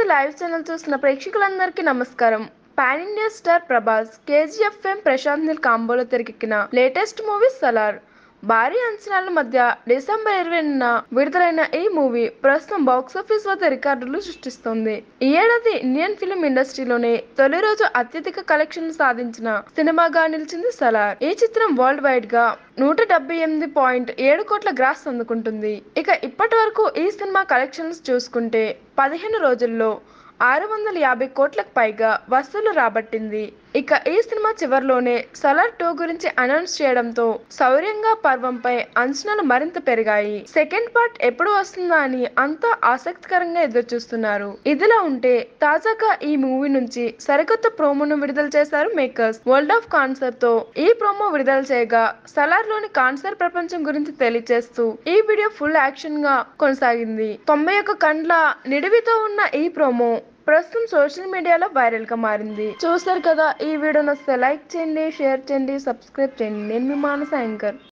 live channel చూస్తున్న ప్రేక్షకులందరికీ నమస్కారం pan India star Prabhas KGF fame Prashanth Neel కాంబోలో తెరకెక్కిన లేటెస్ట్ మూవీ సలార్ భారీ అంచనాల మధ్య డిసెంబర్ ఇరవై విడుదలైన ఈ మూవీ ప్రస్తుతం బాక్సాఫీస్ వద్ద రికార్డులు సృష్టిస్తోంది ఈ ఏడాది ఇండియన్ ఫిల్మ్ ఇండస్ట్రీలోనే తొలి రోజు అత్యధిక కలెక్షన్లు సాధించిన సినిమాగా నిలిచింది సలార్ ఈ చిత్రం వరల్డ్ వైడ్ గా నూట డెబ్బై ఎనిమిది పాయింట్ ఏడు కోట్ల గ్రాస్ అందుకుంటుంది ఇక ఇప్పటి వరకు ఈ సినిమా కలెక్షన్స్ చూసుకుంటే పదిహేను రోజుల్లో ఆరు వందల యాభై కోట్లకు పైగా వసూలు రాబట్టింది ఇక ఈ సినిమా చివరిలోనే సలార్ టూ గురించి అనౌన్స్ చేయడంతో శౌర్యంగా పర్వంపై అంచనాలు మరింత పెరిగాయి సెకండ్ పార్ట్ ఎప్పుడు వస్తుందా అని అంతా ఆసక్తికరంగా ఎదురుచూస్తున్నారు ఇదిలా ఉంటే తాజాగా ఈ మూవీ నుంచి సరికొత్త ప్రోమోను విడుదల చేశారు మేకర్స్ వరల్డ్ ఆఫ్ కాన్సర్ తో ఈ ప్రోమో విడుదల చేయగా సలార్ లోని కాన్సర్ ప్రపంచం గురించి తెలియజేస్తూ ఈ వీడియో ఫుల్ యాక్షన్ గా కొనసాగింది తొంభై ఒక్క కండ్ల నిడివితో ఉన్న ఈ ప్రోమో ప్రస్తుతం సోషల్ మీడియాలో వైరల్ గా మారింది చూస్తారు కదా ఈ వీడియో నచ్చితే లైక్ చేయండి షేర్ చేయండి సబ్స్క్రైబ్ చేయండి నేను మీ మానస యాంకర్